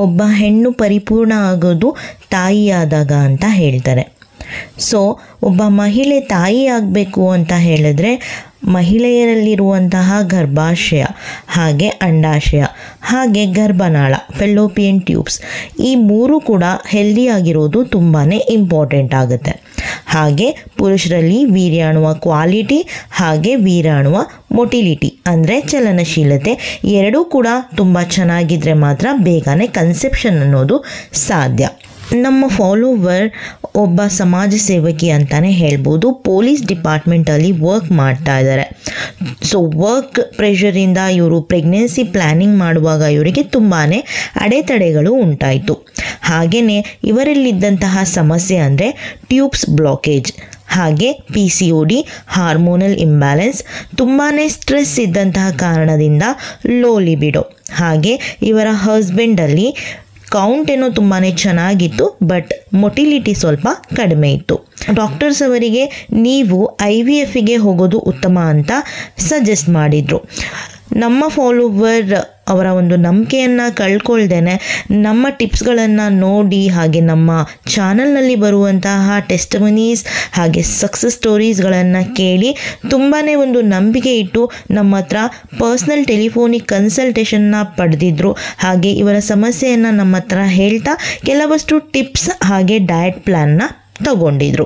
ಒಬ್ಬ ಹೆಣ್ಣು ಪರಿಪೂರ್ಣ ಆಗೋದು ತಾಯಿಯಾದಾಗ ಅಂತ ಹೇಳ್ತಾರೆ ಸೊ ಒಬ್ಬ ಮಹಿಳೆ ತಾಯಿ ಆಗಬೇಕು ಅಂತ ಹೇಳಿದ್ರೆ ಮಹಿಳೆಯರಲ್ಲಿರುವಂತಹ ಗರ್ಭಾಶಯ ಹಾಗೆ ಅಂಡಾಶಯ ಹಾಗೆ ಗರ್ಭನಾಳ ಫೆಲ್ಲೋಪಿಯನ್ ಟ್ಯೂಬ್ಸ್ ಈ ಮೂರು ಕೂಡ ಹೆಲ್ದಿ ಆಗಿರೋದು ತುಂಬಾ ಇಂಪಾರ್ಟೆಂಟ್ ಆಗುತ್ತೆ ಹಾಗೆ ಪುರುಷರಲ್ಲಿ ವೀರ್ಯಾಣುವ ಕ್ವಾಲಿಟಿ ಹಾಗೆ ವೀರ್ಯಾಣುವ ಮೊಟಿಲಿಟಿ ಅಂದರೆ ಚಲನಶೀಲತೆ ಎರಡೂ ಕೂಡ ತುಂಬ ಚೆನ್ನಾಗಿದ್ದರೆ ಮಾತ್ರ ಬೇಗನೆ ಕನ್ಸೆಪ್ಷನ್ ಅನ್ನೋದು ಸಾಧ್ಯ ನಮ್ಮ ಫಾಲೋವರ್ ಒಬ್ಬ ಸಮಾಜ ಸೇವಕಿ ಅಂತಲೇ ಹೇಳ್ಬೋದು ಪೊಲೀಸ್ ಡಿಪಾರ್ಟ್ಮೆಂಟಲ್ಲಿ ವರ್ಕ್ ಮಾಡ್ತಾ ಇದ್ದಾರೆ ಸೊ ವರ್ಕ್ ಪ್ರೆಷರಿಂದ ಇವರು ಪ್ರೆಗ್ನೆನ್ಸಿ ಪ್ಲ್ಯಾನಿಂಗ್ ಮಾಡುವಾಗ ಇವರಿಗೆ ತುಂಬಾ ಅಡೆತಡೆಗಳು ಉಂಟಾಯಿತು ಹಾಗೆಯೇ ಇವರಲ್ಲಿದ್ದಂತಹ ಸಮಸ್ಯೆ ಅಂದರೆ ಟ್ಯೂಬ್ಸ್ ಬ್ಲಾಕೇಜ್ ಹಾಗೆ P C O D hormonal imbalance ತುಂಬಾ ಸ್ಟ್ರೆಸ್ ಇದ್ದಂತಹ ಕಾರಣದಿಂದ ಲೋ ಲಿಬಿಡೋ ಹಾಗೆ ಇವರ ಹಸ್ಬೆಂಡಲ್ಲಿ ಕೌಂಟ್ ಏನೋ ತುಂಬಾ ಚೆನ್ನಾಗಿತ್ತು ಬಟ್ ಮೊಟಿಲಿಟಿ ಸ್ವಲ್ಪ ಕಡಿಮೆ ಇತ್ತು ಡಾಕ್ಟರ್ಸ್ ಅವರಿಗೆ ನೀವು ಐ ವಿ ಎಫಿಗೆ ಹೋಗೋದು ಉತ್ತಮ ಅಂತ ಸಜೆಸ್ಟ್ ಮಾಡಿದರು ನಮ್ಮ ಫಾಲೋವರ್ ಅವರ ಒಂದು ನಂಬಿಕೆಯನ್ನು ಕಳ್ಕೊಳ್ದೇನೆ ನಮ್ಮ ಟಿಪ್ಸ್ಗಳನ್ನು ನೋಡಿ ಹಾಗೆ ನಮ್ಮ ಚಾನಲ್ನಲ್ಲಿ ಬರುವಂತಹ ಟೆಸ್ಟಮನೀಸ್ ಹಾಗೆ ಸಕ್ಸಸ್ ಸ್ಟೋರೀಸ್ಗಳನ್ನು ಕೇಳಿ ತುಂಬಾ ಒಂದು ನಂಬಿಕೆ ಇಟ್ಟು ನಮ್ಮ ಹತ್ರ ಪರ್ಸ್ನಲ್ ಟೆಲಿಫೋನಿಕ್ ಕನ್ಸಲ್ಟೇಷನ್ನ ಪಡೆದಿದ್ರು ಹಾಗೆ ಇವರ ಸಮಸ್ಯೆಯನ್ನು ನಮ್ಮ ಹತ್ರ ಹೇಳ್ತಾ ಕೆಲವಷ್ಟು ಟಿಪ್ಸ್ ಹಾಗೆ ಡಯಟ್ ಪ್ಲ್ಯಾನ್ನ ತಗೊಂಡಿದ್ರು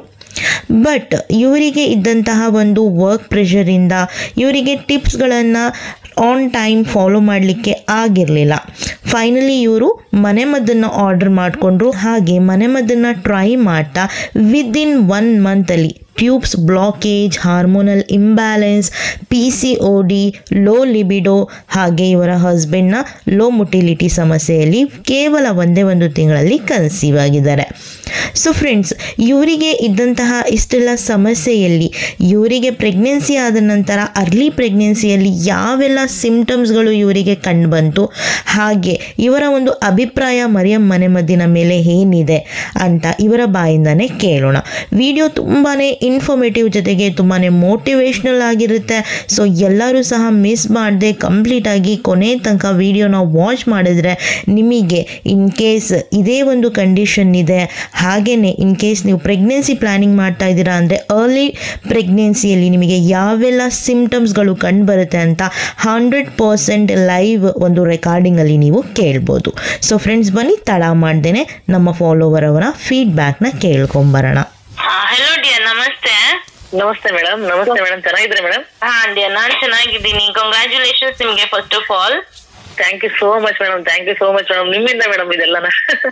ಬಟ್ ಇವರಿಗೆ ಇದ್ದಂತಹ ಒಂದು ವರ್ಕ್ ಪ್ರೆಷರಿಂದ ಇವರಿಗೆ ಟಿಪ್ಸ್ಗಳನ್ನು ಆನ್ ಟೈಮ್ ಫಾಲೋ ಮಾಡಲಿಕ್ಕೆ ಆಗಿರಲಿಲ್ಲ ಫೈನಲಿ ಇವರು ಮನೆಮದ್ದನ್ನು ಆರ್ಡರ್ ಮಾಡಿಕೊಂಡ್ರು ಹಾಗೆ ಮನೆಮದ್ದನ್ನು ಟ್ರೈ ಮಾಡ್ತಾ ವಿದಿನ್ ಒನ್ ಮಂತಲ್ಲಿ tubes blockage hormonal imbalance P C O D low libido ಹಾಗೆ ಇವರ ಹಸ್ಬೆಂಡ್ನ ಲೋ ಮೊಟಿಲಿಟಿ ಸಮಸ್ಯೆಯಲ್ಲಿ ಕೇವಲ ಒಂದೇ ಒಂದು ತಿಂಗಳಲ್ಲಿ ಕನ್ಸೀವ್ ಆಗಿದ್ದಾರೆ ಸೊ ಫ್ರೆಂಡ್ಸ್ ಇವರಿಗೆ ಇದ್ದಂತಹ ಇಷ್ಟೆಲ್ಲ ಸಮಸ್ಯೆಯಲ್ಲಿ ಇವರಿಗೆ ಪ್ರೆಗ್ನೆನ್ಸಿ ಆದ ನಂತರ ಅರ್ಲಿ ಪ್ರೆಗ್ನೆನ್ಸಿಯಲ್ಲಿ ಯಾವೆಲ್ಲ ಸಿಂಪ್ಟಮ್ಸ್ಗಳು ಇವರಿಗೆ ಕಂಡುಬಂತು ಹಾಗೆ ಇವರ ಒಂದು ಅಭಿಪ್ರಾಯ ಮರಿಯಂ ಮನೆಮದ್ದಿನ ಮೇಲೆ ಏನಿದೆ ಅಂತ ಇವರ ಬಾಯಿಂದನೇ ಕೇಳೋಣ ವಿಡಿಯೋ ತುಂಬಾ ಇನ್ಫಾರ್ಮೇಟಿವ್ ಜೊತೆಗೆ ತುಂಬಾ ಮೋಟಿವೇಶ್ನಲ್ ಆಗಿರುತ್ತೆ ಸೊ ಎಲ್ಲರೂ ಸಹ ಮಿಸ್ ಮಾಡದೆ ಕಂಪ್ಲೀಟಾಗಿ ಕೊನೆ ತನಕ ವಿಡಿಯೋನ ವಾಚ್ ಮಾಡಿದ್ರೆ ನಿಮಗೆ ಇನ್ ಕೇಸ್ ಇದೇ ಒಂದು ಕಂಡೀಷನ್ ಇದೆ ಹಾಗೆಯೇ ಇನ್ ಕೇಸ್ ನೀವು ಪ್ರೆಗ್ನೆನ್ಸಿ ಪ್ಲ್ಯಾನಿಂಗ್ ಮಾಡ್ತಾ ಇದ್ದೀರಾ ಅಂದರೆ ಅರ್ಲಿ ಪ್ರೆಗ್ನೆನ್ಸಿಯಲ್ಲಿ ನಿಮಗೆ ಯಾವೆಲ್ಲ ಸಿಂಪ್ಟಮ್ಸ್ಗಳು ಕಂಡುಬರುತ್ತೆ ಅಂತ ಹಂಡ್ರೆಡ್ ಪರ್ಸೆಂಟ್ ಲೈವ್ ಒಂದು ರೆಕಾರ್ಡಿಂಗಲ್ಲಿ ನೀವು ಕೇಳ್ಬೋದು ಸೊ ಫ್ರೆಂಡ್ಸ್ ಬನ್ನಿ ತಡ ಮಾಡ್ದೇನೆ ನಮ್ಮ ಫಾಲೋವರ್ ಅವರ ಫೀಡ್ಬ್ಯಾಕ್ನ ಕೇಳ್ಕೊಂಬರೋಣ ಹಲೋ ಡಿಯರ್ ನಮಸ್ತೆ ನಮಸ್ತೆ ಮೇಡಮ್ ನಮಸ್ತೆ ಮೇಡಮ್ ಚೆನ್ನಾಗಿದ್ರೆ ಮೇಡಮ್ ಹಾ ಡಿಯರ್ ನಾನ್ ಚೆನ್ನಾಗಿದ್ದೀನಿ ಕಂಗ್ರ್ಯಾಚುಲೇಷನ್ಸ್ ನಿಮ್ಗೆ first of all thank you so much madam thank you so much madam ನಿಮ್ಮಿಂದ ಮೇಡಮ್ ಇದೆಲ್ಲನ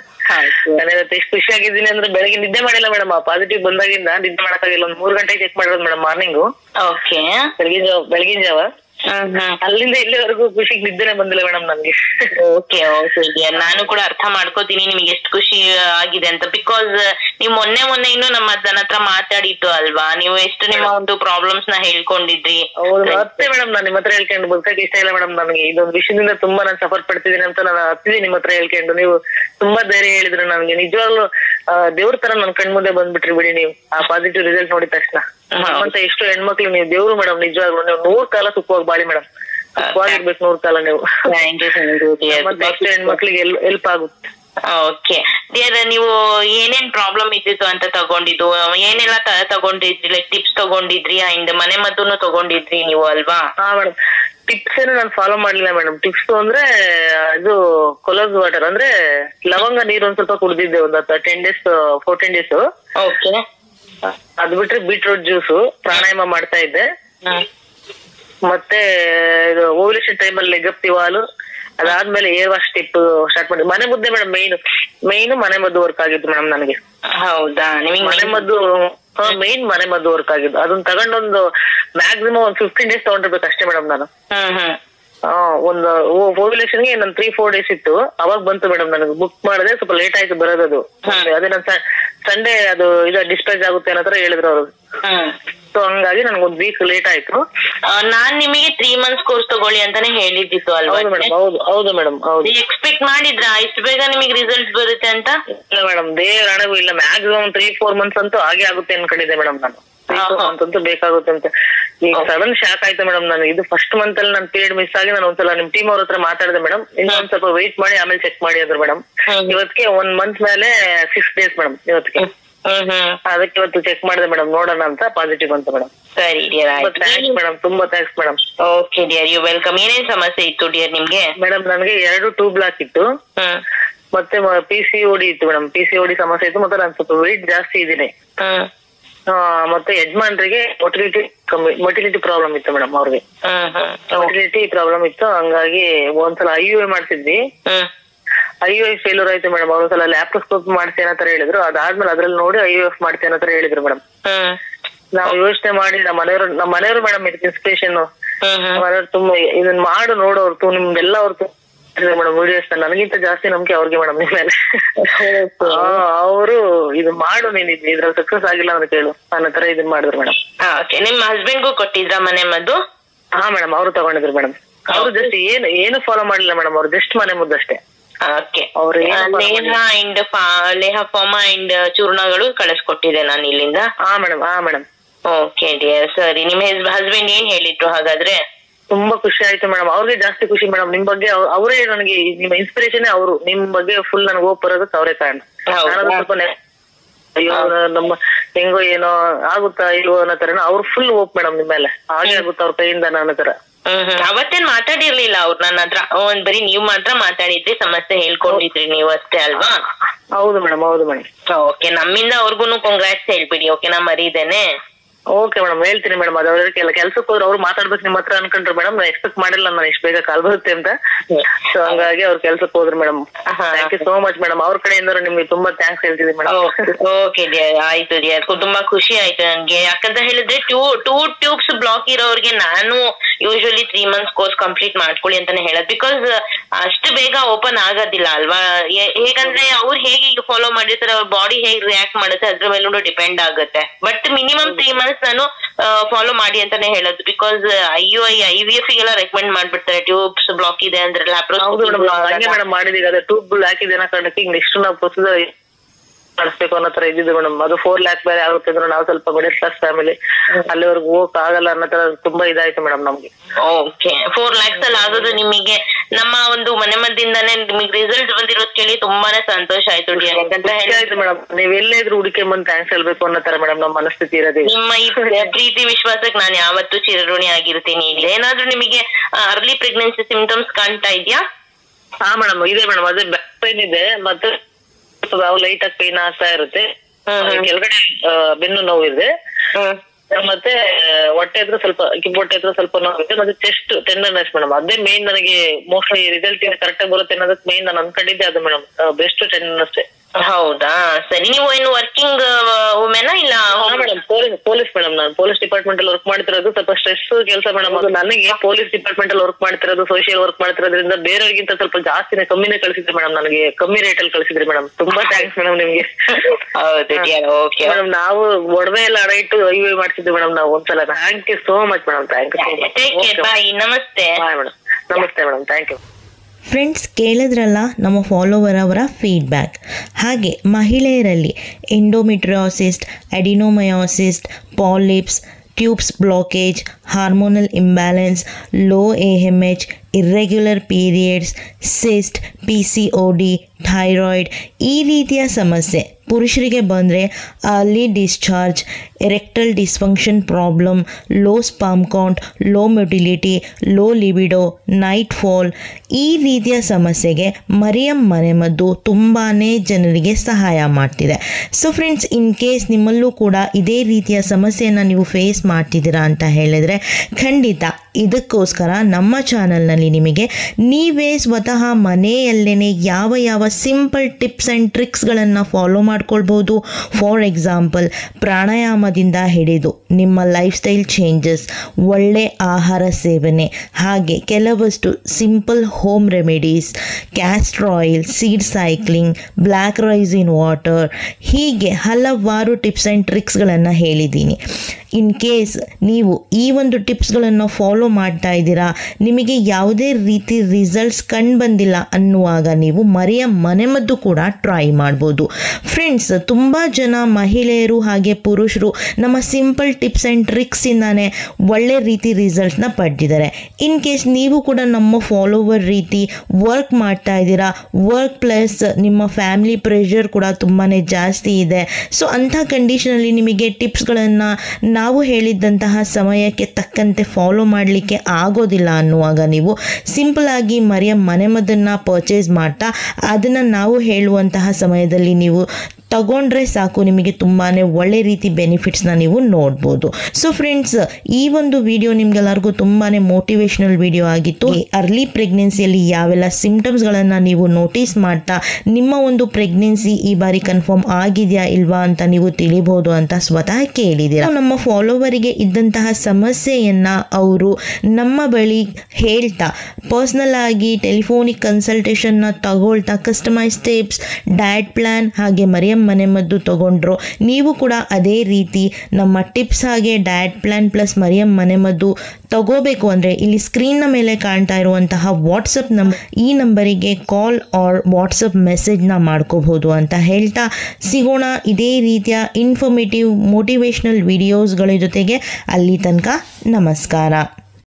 ನಾನು ಇವತ್ತು ಎಷ್ಟು ಖುಷಿ ಆಗಿದ್ದೀನಿ ಅಂದ್ರೆ ಬೆಳಗ್ಗೆ ನಿದ್ದೆ ಮಾಡಿಲ್ಲ ಮೇಡಮ್ ಆ ಪಾಸಿಟಿವ್ ಬಂದಾಗಿಂದ ನಿದ್ದೆ ಮಾಡಕ್ಕಾಗಿಲ್ಲ ಒಂದ್ ಮೂರ್ ಗಂಟೆಗೆ ಚೆಕ್ ಮಾಡಿರೋದು ಮೇಡಮ್ ಮಾರ್ನಿಂಗು ಓಕೆ ಬೆಳಗಿನ ಜಾವ ಬೆಳಗಿನ ಜಾವ ಹ್ಮ್ ಹ್ಮ್ ಅಲ್ಲಿಂದ ಇಲ್ಲಿವರೆಗೂ ಖುಷಿಗೆ ನಿದ್ದೆನೆ ಬಂದಿಲ್ಲ ಮೇಡಮ್ ನನ್ಗೆ ಓಕೆ ಓಕೆ ಡಿಯರ್ ನಾನು ಕೂಡ ಅರ್ಥ ಮಾಡ್ಕೋತೀನಿ ನಿಮಗೆ ಎಷ್ಟು ಖುಷಿ ಆಗಿದೆ ಅಂತ ಬಿಕಾಸ್ ನೀವು ಮೊನ್ನೆ ಮೊನ್ನೆ ಇನ್ನು ನಮ್ಮ ನನ್ನ ಹತ್ರ ಮಾತಾಡಿತ್ತು ಅಲ್ವಾ ನೀವು ಎಷ್ಟು ನಿಮ್ಮ ಒಂದು ಪ್ರಾಬ್ಲಮ್ಸ್ ನ ಹೇಳ್ಕೊಂಡಿದ್ರಿ ಹೌದು ಮತ್ತೆ ಮೇಡಮ್ ನಾನು ನಿಮ್ಮ ಹತ್ರ ಹೇಳ್ಕೊಂಡು ಬದುಕಕ್ಕೆ ಇಷ್ಟ ಇಲ್ಲ ಮೇಡಮ್ ನನಗೆ ಇದೊಂದು ವಿಷಯದಿಂದ ತುಂಬಾ ನಾನು ಸಫರ್ ಪಡ್ತಿದ್ದೀನಿ ಅಂತ ನಾನು ಹತ್ತಿದ್ದೀನಿ ನಿಮ್ಮ ಹತ್ರ ಹೇಳ್ಕೊಂಡು ನೀವು ತುಂಬಾ ಧೈರ್ಯ ಹೇಳಿದ್ರು ನನಗೆ ನಿಜವಾಗ್ಲೂ ಆ, ದೇವ್ರ ತರ ನನ್ ಕಣ್ಮುಂದೆ ಬಂದ್ಬಿಟ್ರಿ ಬಿಡಿ ನೀವು ಆ ಪಾಸಿಟಿವ್ ರಿಸಲ್ಟ್ ನೋಡಿದ ತಕ್ಷಣ ನಮ್ಮಂತ ಎಷ್ಟು ಹೆಣ್ಮಕ್ಳು ನೀವು ದೇವ್ರು ಮೇಡಮ್ ನಿಜವಾಗ್ಲೂ ನೀವು ನೂರ್ ಕಾಲ ಸುಖವಾಗಿ ಬಾಳಿ ಮೇಡಮ್ ಸುಖವಾಗಿರ್ಬೇಕು ನೂರ್ ಕಾಲ ನೀವು thank you thank you dear ಮತ್ತೆ ಎಷ್ಟು ಹೆಣ್ಮಕ್ಳಿಗೆ ಹೆಲ್ಪ್ ಆಗುತ್ತೆ ಓಕೆ ಡಿಯರ್ ನೀವು ಏನೇನ್ ಪ್ರಾಬ್ಲಮ್ ಇದ್ದಿತ್ತು ಅಂತ ತಗೊಂಡಿದ್ದು ಏನೆಲ್ಲ ತ- ತಗೊಂಡಿದ್ರಿ ಲೈಕ್ ಟಿಪ್ಸ್ ತಗೊಂಡಿದ್ರಿ ಅಂಡ್ ಮನೆ ಮದ್ದೂನು ತಗೊಂಡಿದ್ರಿ ನೀವು ಅಲ್ವಾ ಹಾ ಮೇಡಮ್ ಟಿಪ್ಸ್ ಏನು ನಾನು ಫಾಲೋ ಮಾಡ್ಲಿಲ್ಲ ಮೇಡಮ್ ಟಿಪ್ಸ್ ಅಂದ್ರೆ ಇದು ಕೊಲೋಸ್ ವಾಟರ್ ಅಂದ್ರೆ ಲವಂಗ ನೀರು ಒಂದ್ ಸ್ವಲ್ಪ ಕುಡ್ದಿದ್ದೆ ಒಂದ್ ten days fourteen days okay ಅದ್ ಬಿಟ್ರೆ ಬೀಟ್ರೂಟ್ ಜ್ಯೂಸು ಪ್ರಾಣಾಯಾಮ ಮಾಡ್ತಾ ಇದ್ದೆ ಮತ್ತೆ ಇದು ಓವ್ಯುಲೇಷನ್ ಟೈಮಲ್ಲಿ ಲೆಗಪ್ ಹಾಲು ಅದಾದ್ಮೇಲೆ ಏರ್ ವಾಶ್ ಟಿಪ್ ಸ್ಟಾರ್ಟ್ ಮಾಡಿ ಮನೆ ಮುದ್ದೆ ಮೇಡಮ್ ಮೈನ್ ಮೈನ್ ಮನೆ ಮದ್ದು ವರ್ಕ್ ಆಗಿತ್ತು ಮೇಡಮ್ ನನಗೆ ಹೌದಾ ನಿಮಗೆ ಮನೆ ಮದ್ದು ಮೈನ್ ಮನೆ ಮದ್ದು ವರ್ಕ್ ಆಗಿದ್ದು ಅದನ್ನ ತಗೊಂಡೊಂದು ಮ್ಯಾಕ್ಸಿಮಮ್ ಒಂದ್ ಫಿಫ್ಟೀನ್ ಡೇಸ್ ತಗೊಂಡಿರ್ಬೇಕು ಅಷ್ಟೇ ಮೇಡಮ್ ನಾನು ಹ್ಮ್ ಹ್ಮ್ ಆ, ಒಂದು ಓವ್ಯುಲೇಷನ್ಗೆ ನನ್ ತ್ರೀ ಫೋರ್ ಡೇಸ್ ಇತ್ತು ಅವಾಗ ಬಂತು ಮೇಡಮ್ ನನಗೆ ಬುಕ್ ಮಾಡಿದೆ ಸ್ವಲ್ಪ ಲೇಟ್ ಆಯ್ತು ಬರೋದು ಅದೇ ನನ್ ಸಂಡೇ ಅದು ಇದು ಡಿಸ್ಪ್ಯಾಚ್ ಆಗುತ್ತೆ ಅನ್ನೋ ತರ ಹೇಳಿದ್ರು ಅವರು ಹ್ಮ್ ಸೊ ಹಂಗಾಗಿ ನನ್ಗೆ ಒಂದ್ ವೀಕ್ ಲೇಟ್ ಆಯ್ತು ಆ, ನಾನ್ ನಿಮಗೆ ತ್ರೀ ಮಂತ್ಸ್ ಕೋರ್ಸ್ ತಗೊಳ್ಳಿ ಅಂತಾನೆ ಹೇಳಿದ್ದಿತ್ತು ಅಲ್ವಾ ಹೌದು ಮೇಡಮ್ ಹೌದು ಹೌದು ಮೇಡಮ್ ಹೌದು ಎಕ್ಸ್ಪೆಕ್ಟ್ ಮಾಡಿದ್ರಾ ಇಷ್ಟು ಬೇಗ ನಿಮಗೆ ರಿಸಲ್ಟ್ ಬರುತ್ತೆ ಅಂತ ಇಲ್ಲ ಮೇಡಮ್ ದೇವ್ರ ಹಣಗೂ ಇಲ್ಲ ಮ್ಯಾಕ್ಸಿಮಮ್ ತ್ರೀ ಫೋರ್ ಮಂತ್ಸ್ ಅಂತೂ ಹಾಗೆ ಆಗುತ್ತೆ ಅನ್ಕೊಂಡಿದ್ದೆ ಮೇಡಮ್ ನಾನು ತ್ರೀ ಫೋರ್ ಆಹಾ. ಮಂತ್ ಅಂತೂ ಬೇಕಾಗುತ್ತೆ ಅಂತ ಈಗ ಸಡನ್ ಶಾಕ್ ಆಯ್ತು ಮೇಡಮ್ ನಾನು ಇದು ಫಸ್ಟ್ ಮಂತ್ ಅಲ್ಲಿ ನನ್ನ ಪೀರಿಯಡ್ ಮಿಸ್ ಆಗಿ ನಾನು ಒಂದ್ಸಲ ನಿಮ್ ಟೀಮ್ ಅವ್ರ ಹತ್ರ ಮಾತಾಡಿದೆ ಮೇಡಮ್ ಇನ್ನೊಂದ್ ಸ್ವಲ್ಪ ವೆಯ್ಟ್ ಮಾಡಿ ಆಮೇಲೆ ಚೆಕ್ ಮಾಡಿ ಅಂದ್ರು ಮೇಡಮ್ ಹ್ಮ್. ಇವತ್ತಿಗೆ ಒನ್ ಮಂತ್ ಮೇಲೆ ಸಿಕ್ಸ್ ಡೇಸ್ ಮೇಡಮ್ ಇವತ್ತಿಗೆ ಹ್ಮ್ ಹ್ಮ್ ಅದಕ್ಕೆ ಇವತ್ತು ಚೆಕ್ ಮಾಡಿದೆ ಮೇಡಮ್ ನೋಡೋಣ ಅಂತ ಪಾಸಿಟಿವ್ ಬಂತು ಮೇಡಮ್ ಸರಿ ಡಿಯರ್ ತುಂಬಾ ಥ್ಯಾಂಕ್ಸ್ ಆಯ್ತು ಮೇಡಮ್ ತುಂಬಾ thanks madam okay dear you welcome ಏನೇನ್ ಸಮಸ್ಯೆ ಇತ್ತು ಡಿಯರ್ ನಿಮ್ಗೆ ಮೇಡಮ್ ನನಗೆ ಎರಡು ಟೂ ಬ್ಲಾಕ್ ಇತ್ತು ಹ್ಮ್ ಮತ್ತೆ ಪಿ ಸಿ ಓಡಿ ಇತ್ತು ಮೇಡಮ್ ಪಿ ಸಿ ಓಡಿ ಸಮಸ್ಯೆ ಇತ್ತು ಮತ್ತೆ ನಾನು ಸ್ವಲ್ಪ ವೆಯ್ಟ್ ಜಾಸ್ತಿ ಇದ್ದೀನಿ ಹ್ಮ್ ಆ, ಮತ್ತೆ ಯಜಮಾನ್ರಿಗೆ ಮೊಟಿಲಿಟಿ ಕಮ್ಮಿ ಮೊಟಿಲಿಟಿ ಪ್ರಾಬ್ಲಮ್ ಇತ್ತು ಮೇಡಮ್ ಅವ್ರಿಗೆ ಹ್ಮ್ ಹ್ಮ್ ಮೊಟಿಲಿಟಿ ಪ್ರಾಬ್ಲಮ್ ಇತ್ತು ಹಂಗಾಗಿ ಒಂದ್ಸಲ ಐ ಯು ಐ ಮಾಡ್ತಿದ್ವಿ ಹ್ಮ್ ಐ ಯು ಐ ಫೇಲ್ಯೂರ್ ಆಯ್ತು ಮೇಡಮ್ ಒಂದ್ಸಲ ಲ್ಯಾಪ್ಟಾಸ್ಕೋಪ್ ಮಾಡ್ತೇನೆ ಅಂತ ಹೇಳಿದ್ರು ಅದಾದ್ಮೇಲೆ ಅದ್ರಲ್ಲಿ ನೋಡಿ ಐ ಯು ಎಫ್ ಮಾಡ್ತೇನೆ ಅಂತ ಹೇಳಿದ್ರು ಮೇಡಮ್ ಹ್ಮ್ ನಾವು ಯೋಚನೆ ಮಾಡಿ ನಮ್ಮ ಮನೆಯವರು ನಮ್ಮ ಮನೆಯವರು ಮೇಡಮ್ ಇದಕ್ಕೆ ಇನ್ಸ್ಪಿರೇಷನ್ ಹ್ಮ್ ಹ್ಮ್ ಮನೆಯವ್ರು ತುಂಬಾ ಇದನ್ನ ಮಾಡು ನೋಡು ಅವ್ರು ನಿಮ್ದೆಲ್ಲ ಅವ್ರು ಮೇಡಮ್ ವಿಡಿಯೋಸ್ ನನಗಿಂತ ಜಾಸ್ತಿ ನಂಬಿಕೆ ಅವ್ರಿಗೆ ಮೇಡಮ್ ನಿಮ್ಮ ಮೇಲೆ ಅವರು ಇದು ಮಾಡು ನೀನ್ ಇದ್- ಇದ್ರಲ್ಲಿ ಸಕ್ಸಸ್ ಆಗಿಲ್ಲ ಅಂತ ಕೇಳು ನನ್ನ ಹತ್ರ ಇದನ್ನ ಮಾಡಿದ್ರು ಮೇಡಮ್ ಓಕೆ ನಿಮ್ಮ ಹಸ್ಬೆಂಡ್ಗೂ ಕೊಟ್ಟಿದ್ರಾ ಮನೆ ಮದ್ದು ಹಾ ಮೇಡಮ್ ಅವರು ತಗೊಂಡಿದ್ರು ಮೇಡಮ್ ಅವರು ಜಸ್ಟ್ ಏನು ಏನು ಫಾಲೋ ಮಾಡಿಲ್ಲ ಮೇಡಮ್ ಅವ್ರು ಜಸ್ಟ್ ಮನೆ ಮುದ್ದಷ್ಟೇ ಓಕೆ ಅವ್ರು ಏನು ಲೇಹ ಅಂಡ್ ಲೇಹ ಫಾರ್ಮ ಅಂಡ್ ಚೂರ್ಣಗಳು ಕಳಿಸ್ಕೊಟ್ಟಿದೆ ನಾನು ಇಲ್ಲಿಂದ ಹಾ ಮೇಡಮ್ ಹಾ ಮೇಡಮ್ ಓಕೆ ಡಿಯರ್ ಸರಿ ನಿಮ್ಮ ಹಸ್ಬೆಂಡ್ ಏನ್ ಹೇಳಿದ್ರು ಹಾಗಾದ್ರೆ ತುಂಬಾ ಖುಷಿ ಆಯ್ತು ಮೇಡಮ್ ಅವ್ರಿಗೆ ಜಾಸ್ತಿ ಖುಷಿ ಮೇಡಮ್ ನಿಮ್ ಬಗ್ಗೆ ಅವ್- ಅವರೇ ನನಗೆ ನಿಮ್ಮ ಇನ್ಸ್ಪಿರೇಷನ್ ಅವರು ನಿಮ್ ಬಗ್ಗೆ ಫುಲ್ ನನಗೆ ಹೋಗ್ ಬರೋದಕ್ಕೆ ಅವರೇ ಕಾರಣ ಹೌದಾ? ನಾನು ಸ್ವಲ್ಪ ನೆ- ಅಯ್ಯೋ ನಮ್ಮ ಹೆಂಗೋ ಏನೋ ಆಗುತ್ತಾ ಇಲ್ವೋ ಅನ್ನೋ ತರ ಅವ್ರು ಫುಲ್ ಹೋಪ್ ಮೇಡಮ್ ನಿಮ್ ಮೇಲೆ ಹಾಗೆ ಆಗುತ್ತಾ ಅವ್ರ ಕೈಯಿಂದ ಅನ್ನೋ ತರ ಹ್ಮ್ ಹ್ಮ್ ಅವತ್ತೇನ್ ಮಾತಾಡಿರ್ಲಿಲ್ಲ ಅವ್ರು ನನ್ನ ಹತ್ರ ಒಂದ್ ಬರೀ ನೀವ್ ಮಾತ್ರ ಮಾತಾಡಿದ್ರಿ ಸಮಸ್ಯೆ ಹೇಳ್ಕೊಂಡಿದ್ರಿ ನೀವು ಅಷ್ಟೇ ಅಲ್ವಾ ಹೌದು ಮೇಡಮ್ ಹೌದು ಮೇಡಮ್ ಓಕೆ ನಮ್ಮಿಂದ ಅವ್ರಿಗೂನು ಕಂಗ್ರಾಟ್ಸ್ ಹೇಳ್ಬಿಡಿ ಓಕೆನಾ ಮರೀದೇನೆ ಓಕೆ ಮೇಡಮ್ ಹೇಳ್ತೀನಿ ಮೇಡಮ್ ಅದು ಅವ್ರಿಗೆ ಕೆಲ್ಸಕ್ಕೆ ಹೋದ್ರೆ ಅವ್ರು ಮಾತಾಡ್ಬೇಕು ನಿಮ್ಮ ಹತ್ರ ಅನ್ಕೊಂಡ್ರು ಮೇಡಮ್ ನಾನು ಎಕ್ಸ್ಪೆಕ್ಟ್ ಮಾಡಿಲ್ಲ ನಾನು ಇಷ್ಟು ಬೇಗ ಕಾಲ್ ಬರುತ್ತೆ ಅಂತ ಸೊ ಹಂಗಾಗಿ ಅವ್ರ ಕೆಲ್ಸಕ್ಕೆ ಹೋದ್ರು ಮೇಡಮ್ ಆಹಾ. Thank you so much madam ಅವ್ರ ಕಡೆಯಿಂದ ನಿಮ್ಗೆ ತುಂಬಾ ಥ್ಯಾಂಕ್ಸ್ ಹೇಳ್ತಿದ್ದೀನಿ ಮೇಡಮ್ ಓಕೆ ಡಿಯರ್ ಆಯ್ತು ಡಿಯರ್ ತುಂಬಾ ಖುಷಿ ಆಯ್ತು ನನ್ಗೆ ಯಾಕಂತ ಹೇಳಿದ್ರೆ ಟೂ ಟೂ ಟ್ಯೂಬ್ಸ್ ಬ್ಲಾಕ್ ಇರೋರಿಗೆ ನಾನು usually three months course complete ಮಾಡ್ಕೊಳ್ಳಿ ಅಂತಾನೆ ಹೇಳೋದು ಬಿಕಾಸ್ ಅಷ್ಟು ಬೇಗ ಓಪನ್ ಆಗೋದಿಲ್ಲ ಅಲ್ವಾ ಹೇ- ಹೇಗಂದ್ರೆ ಅವ್ರು ಹೇಗೆ ಈಗ ಫಾಲೋ ಮಾಡಿರ್ತಾರೆ ಅವ್ರ ಬಾಡಿ ಹೇಗೆ ರಿಯಾಕ್ಟ್ ಮಾಡುತ್ತೆ ಅದ್ರ ಮೇಲೂ ಡಿಪೆಂಡ್ ಆಗುತ್ತೆ ಬಟ್ ಮಿನಿಮಮ್ ತ್ರೀ ಮಂತ್ಸ್ ನಾನು ಫಾಲೋ ಮಾಡಿ ಅಂತಾನೆ ಹೇಳೋದು because I U I I V F ಗೆಲ್ಲ ರೆಕಮೆಂಡ್ ಮಾಡ್ಬಿಡ್ತಾರೆ ಟ್ಯೂಬ್ಸ್ ಬ್ಲಾಕ್ ಇದೆ ಅಂದ್ರೆ ಹೌದು ಮೇಡಮ್ ಹಂಗೆ ಲ್ಯಾಪ್ರೋಸ್ಕೋಪಿ ಮೇಡಮ್ ಮಾಡಿದೀಗ ಅದೇ ಟೂಬ್ ಹಾಕಿದೆ ಅನ್ನೋ ಕಾರಣಕ್ಕೆ ಈಗ ನೆಕ್ಸ್ಟ್ ನಾವು ಪ್ರೊಸೀಜರ್ ಮಾಡಿಸ್ಬೇಕು ಅನ್ನೋ ತರ ಇದ್ದಿದ್ದು ಮೇಡಮ್ ಅದು ಫೋರ್ ಲ್ಯಾಕ್ ಬೇರೆ ಆಗುತ್ತೆ ಅಂದ್ರೆ ನಾವು ಸ್ವಲ್ಪ ಮಿಡಲ್ ಕ್ಲಾಸ್ ಫ್ಯಾಮಿಲಿ ಅಲ್ಲಿವರೆಗೂ ಹೋಗಕ್ ಆಗಲ್ಲ ಅನ್ನೋ ತರ ತುಂಬಾ ಇದಾಯ್ತು ಮೇಡಮ್ ನಮ್ಗೆ ಓಕೆ ಫೋರ್ ಲ್ಯಾಕ್ಸ್ ಅಲ್ಲಿ ಆಗೋದು ನಿಮಗೆ ನಮ್ಮ ಒಂದು ಮನೆ ಮದ್ದಿಂದಾನೇ ನಿಮಗೆ ರಿಸಲ್ಟ್ ಬಂದಿರೋದ್ ಕೇಳಿ ತುಂಬಾನೇ ಸಂತೋಷ ಆಯ್ತು ಡಿಯರ್ ಯಾಕಂತ ಖುಷಿ ಹೇಳಿ ಆಯ್ತು ಮೇಡಮ್ ನೀವ್ ಎಲ್ಲೇ ಇದ್ರು ಹುಡುಕೆ ಬಂದು ಥ್ಯಾಂಕ್ಸ್ ಹೇಳ್ಬೇಕು ಅನ್ನೋ ತರ ಮೇಡಮ್ ನಮ್ಮ ಮನಸ್ಥಿತಿ ಇರೋದೇ ನಿಮ್ಮ ಈ ಪ್ರೀತಿ ವಿಶ್ವಾಸಕ್ಕೆ ನಾನು ಯಾವತ್ತೂ ಚಿರಋಣಿ ಆಗಿರ್ತೀನಿ ಇಲ್ಲಿ ಏನಾದ್ರೂ ನಿಮಗೆ ಅರ್ಲಿ ಪ್ರೆಗ್ನೆನ್ಸಿ ಸಿಂಪ್ಟಮ್ಸ್ ಕಾಣ್ತಾ ಇದ್ಯಾ ಹಾ ಮೇಡಮ್ ಇದೆ ಮೇಡಮ್ ಅದೇ ಬ್ಯಾಕ್ ಪೈನ್ ಇದೆ ಮತ್ತೆ ಲೈಟ್ ಆಗಿ ಪೈನ್ ಆಗ್ತಾ ಇರುತ್ತೆ ಹ್ಮ್ ಹ್ಮ್. ಕೆಳಗಡೆ ಆ, ಬೆನ್ನು ನೋವು ಇದೆ ಹ್ಮ್ ಮತ್ತೆ ಆ, ಹೊಟ್ಟೆ ಹತ್ರ ಸ್ವಲ್ಪ ಕಿಬ್ಬು ಹೊಟ್ಟೆ ಹತ್ರ ಸ್ವಲ್ಪ ನೋವಿದೆ ಮತ್ತೆ ಚೆಸ್ಟ್ ಟೆಂಡರ್ನೆಸ್ ಮೇಡಮ್ ಅದೇ ಮೇನ್ ನನಗೆ ಮೋಸ್ಟ್ಲಿ ರಿಸಲ್ಟ್ ಕರೆಕ್ಟ್ ಆಗಿ ಬರುತ್ತೆ ಅನ್ನೋದಕ್ಕೆ ಮೇನ್ ನಾನು ಅನ್ಕೊಂಡಿದ್ದೆ ಅದು ಮೇಡಮ್ ಬೆಸ್ಟ್ ಟೆಂಡರ್ನೆಸ್ ಹೌದಾ ಸರಿ ನೀವು ಏನು ವರ್ಕಿಂಗ್ ವುಮೆನಾ ಇಲ್ಲ ಮೇಡಮ್ ಪೊಲೀಸ್ ಪೊಲೀಸ್ ಮೇಡಮ್ ನಾನು ಪೊಲೀಸ್ ಡಿಪಾರ್ಟ್ಮೆಂಟ್ ಅಲ್ಲಿ ವರ್ಕ್ ಮಾಡ್ತಿರೋದು ಸ್ವಲ್ಪ ಸ್ಟ್ರೆಸ್ ಕೆಲಸ ಮೇಡಮ್ ಅದು ನನಗೆ ಪೊಲೀಸ್ ಡಿಪಾರ್ಟ್ಮೆಂಟ್ ಅಲ್ಲಿ ವರ್ಕ್ ಮಾಡ್ತಿರೋದು ಸೋಷಿಯಲ್ ವರ್ಕ್ ಮಾಡ್ತಿರೋದ್ರಿಂದ ಬೇರೆಯವ್ರಿಗಿಂತ ಸ್ವಲ್ಪ ಜಾಸ್ತಿನೇ ಕಮ್ಮಿನೇ ಕಳಿಸಿದ್ರಿ ಮೇಡಮ್ ನನಗೆ ಕಮ್ಮಿ ರೇಟ್ ಅಲ್ಲಿ ಕಳಿಸಿದ್ರಿ ಮೇಡಮ್ ತುಂಬಾ ಥ್ಯಾಂಕ್ಸ್ ಮೇಡಮ್ ನಿಮ್ಗೆ ಹೌದು ಡಿಯರ್ ಓಕೆ ಮೇಡಮ್ ನಾವು ಒಡವೆ ಎಲ್ಲ ಅಡ ಇಟ್ಟು ಐ ವಿ ಮಾಡ್ತಿದ್ವಿ ಮೇಡಮ್ ನಾವು ಒಂದ್ಸಲ thank you so much madam thank you take care bye namaste bye madam namaste madam thank you friends ಕೇಳಿದ್ರಲ್ಲ ನಮ್ಮ ಫಾಲೋವರ್ ಅವರ ಫೀಡ್ಬ್ಯಾಕ್ ಹಾಗೆ ಮಹಿಳೆಯರಲ್ಲಿ endometriosis adenomyosis polyps tubes blockage hormonal imbalance low A M H irregular periods cyst P C O D thyroid ಈ ರೀತಿಯ ಸಮಸ್ಯೆ ಪುರುಷರಿಗೆ ಬಂದರೆ ಅಲ್ಲಿ discharge erectile dysfunction problem low sperm count low motility low libido night fall ಈ ರೀತಿಯ ಸಮಸ್ಯೆಗೆ ಮರಿಯಂ ಮನೆಮದ್ದು ತುಂಬಾ ಜನರಿಗೆ ಸಹಾಯ ಮಾಡ್ತಿದೆ ಸೊ ಫ್ರೆಂಡ್ಸ್ ಇನ್ ಕೇಸ್ ನಿಮ್ಮಲ್ಲೂ ಕೂಡ ಇದೇ ರೀತಿಯ ಸಮಸ್ಯೆಯನ್ನು ನೀವು ಫೇಸ್ ಮಾಡ್ತಿದ್ದೀರಾ ಅಂತ ಹೇಳಿದರೆ ಖಂಡಿತ ಇದಕ್ಕೋಸ್ಕರ ನಮ್ಮ ಚಾನಲ್ನಲ್ಲಿ ನಿಮಗೆ ನೀವೇ ಸ್ವತಃ ಮನೆಯಲ್ಲೇ ಯಾವ ಯಾವ ಸಿಂಪಲ್ ಟಿಪ್ಸ್ ಆ್ಯಂಡ್ ಟ್ರಿಕ್ಸ್ಗಳನ್ನು ಫಾಲೋ ಮಾಡ್ಕೊಳ್ಬೋದು ಫಾರ್ ಎಕ್ಸಾಂಪಲ್ ಪ್ರಾಣಾಯಾಮದಿಂದ ಹಿಡಿದು ನಿಮ್ಮ ಲೈಫ್ ಸ್ಟೈಲ್ ಚೇಂಜಸ್ ಒಳ್ಳೆ ಆಹಾರ ಸೇವನೆ ಹಾಗೆ ಕೆಲವಷ್ಟು simple home remedies castor oil seed cycling black rice in water ಹೀಗೆ ಹಲವಾರು ಟಿಪ್ಸ್ ಆ್ಯಂಡ್ ಟ್ರಿಕ್ಸ್ಗಳನ್ನು ಹೇಳಿದ್ದೀನಿ ಇನ್ ಕೇಸ್ ನೀವು ಈ ಒಂದು ಟಿಪ್ಸ್ಗಳನ್ನು ಫಾಲೋ ಫಾಲೋ ಮಾಡ್ತಾ ಇದ್ದೀರಾ ನಿಮಗೆ ಯಾವುದೇ ರೀತಿ ರಿಸಲ್ಟ್ಸ್ ಕಂಡು ಬಂದಿಲ್ಲ ಅನ್ನುವಾಗ ನೀವು ಮರೆಯ ಮನೆಮದ್ದು ಕೂಡ ಟ್ರೈ ಮಾಡ್ಬೋದು ಫ್ರೆಂಡ್ಸ್ ತುಂಬ ಜನ ಮಹಿಳೆಯರು ಹಾಗೆ ಪುರುಷರು ನಮ್ಮ ಸಿಂಪಲ್ ಟಿಪ್ಸ್ ಆ್ಯಂಡ್ ಟ್ರಿಕ್ಸಿಂದಾನೇ ಒಳ್ಳೆ ರೀತಿ ರಿಸಲ್ಟ್ನ ಪಡೆದಿದ್ದಾರೆ ಇನ್ ಕೇಸ್ ನೀವು ಕೂಡ ನಮ್ಮ ಫಾಲೋವರ್ ರೀತಿ ವರ್ಕ್ ಮಾಡ್ತಾ ಇದ್ದೀರಾ ವರ್ಕ್ ಪ್ಲಸ್ ನಿಮ್ಮ ಫ್ಯಾಮಿಲಿ ಪ್ರೆಷರ್ ಕೂಡ ತುಂಬಾ ಜಾಸ್ತಿ ಇದೆ ಸೊ ಅಂಥ ಕಂಡೀಷನಲ್ಲಿ ನಿಮಗೆ ಟಿಪ್ಸ್ಗಳನ್ನು ನಾವು ಹೇಳಿದ್ದಂತಹ ಸಮಯಕ್ಕೆ ತಕ್ಕಂತೆ ಫಾಲೋ ಮಾಡಲಿಕ್ಕೆ ಆಗೋದಿಲ್ಲ ಅನ್ನುವಾಗ ನೀವು ಸಿಂಪಲ್ ಆಗಿ ಮರಿಯ ಮನೆಮದ್ದನ್ನು ಪರ್ಚೇಸ್ ಮಾಡ್ತಾ ಅದನ್ನು ನಾವು ಹೇಳುವಂತಹ ಸಮಯದಲ್ಲಿ ನೀವು ತಗೊಂಡ್ರೆ ಸಾಕು ನಿಮಗೆ ತುಂಬಾ ಒಳ್ಳೆ ರೀತಿ ಬೆನಿಫಿಟ್ಸ್ನ ನೀವು ನೋಡ್ಬೋದು ಸೊ ಫ್ರೆಂಡ್ಸ್ ಈ ಒಂದು ವಿಡಿಯೋ ನಿಮ್ಗೆಲ್ಲರಿಗೂ ತುಂಬಾ ಮೋಟಿವೇಶನಲ್ ವಿಡಿಯೋ ಆಗಿತ್ತು ಅರ್ಲಿ ಪ್ರೆಗ್ನೆನ್ಸಿಯಲ್ಲಿ ಯಾವೆಲ್ಲ ಸಿಂಪ್ಟಮ್ಸ್ಗಳನ್ನು ನೀವು ನೋಟಿಸ್ ಮಾಡ್ತಾ ನಿಮ್ಮ ಒಂದು ಪ್ರೆಗ್ನೆನ್ಸಿ ಈ ಬಾರಿ ಕನ್ಫರ್ಮ್ ಆಗಿದೆಯಾ ಇಲ್ವಾ ಅಂತ ನೀವು ತಿಳಿಬಹುದು ಅಂತ ಸ್ವತಃ ಕೇಳಿದ್ದೀರಾ ನಮ್ಮ ಫಾಲೋವರಿಗೆ ಇದ್ದಂತಹ ಸಮಸ್ಯೆಯನ್ನ ಅವರು ನಮ್ಮ ಬಳಿ ಹೇಳ್ತಾ ಪರ್ಸ್ನಲ್ ಆಗಿ ಟೆಲಿಫೋನಿಕ್ ಕನ್ಸಲ್ಟೇಷನ್ನ ತಗೊಳ್ತಾ ಕಸ್ಟಮೈಸ್ ಟಿಪ್ಸ್ ಡಯಟ್ ಪ್ಲಾನ್ ಹಾಗೆ ಮರಿಯಂ ಮನೆಮದ್ದು ತಗೊಂಡ್ರು ನೀವು ಕೂಡ ಅದೇ ರೀತಿ ನಮ್ಮ ಟಿಪ್ಸ್ ಹಾಗೆ ಡಯಟ್ ಪ್ಲಾನ್ ಪ್ಲಸ್ ಮರಿಯಂ ಮನೆಮದ್ದು ತಗೋಬೇಕು ಅಂದರೆ ಇಲ್ಲಿ ಸ್ಕ್ರೀನ್ನ ಮೇಲೆ ಕಾಣ್ತಾ ಇರುವಂತಹ ವಾಟ್ಸಪ್ ನಂಬರ್ ಈ ನಂಬರಿಗೆ ಕಾಲ್ ಆರ್ ವಾಟ್ಸಪ್ ಮೆಸೇಜ್ನ ಮಾಡ್ಕೋಬಹುದು ಅಂತ ಹೇಳ್ತಾ ಸಿಗೋಣ ಇದೇ ರೀತಿಯ ಇನ್ಫಾರ್ಮೇಟಿವ್ ಮೋಟಿವೇಶ್ನಲ್ ವಿಡಿಯೋಸ್ಗಳ ಜೊತೆಗೆ ಅಲ್ಲಿ ತನಕ ನಮಸ್ಕಾರ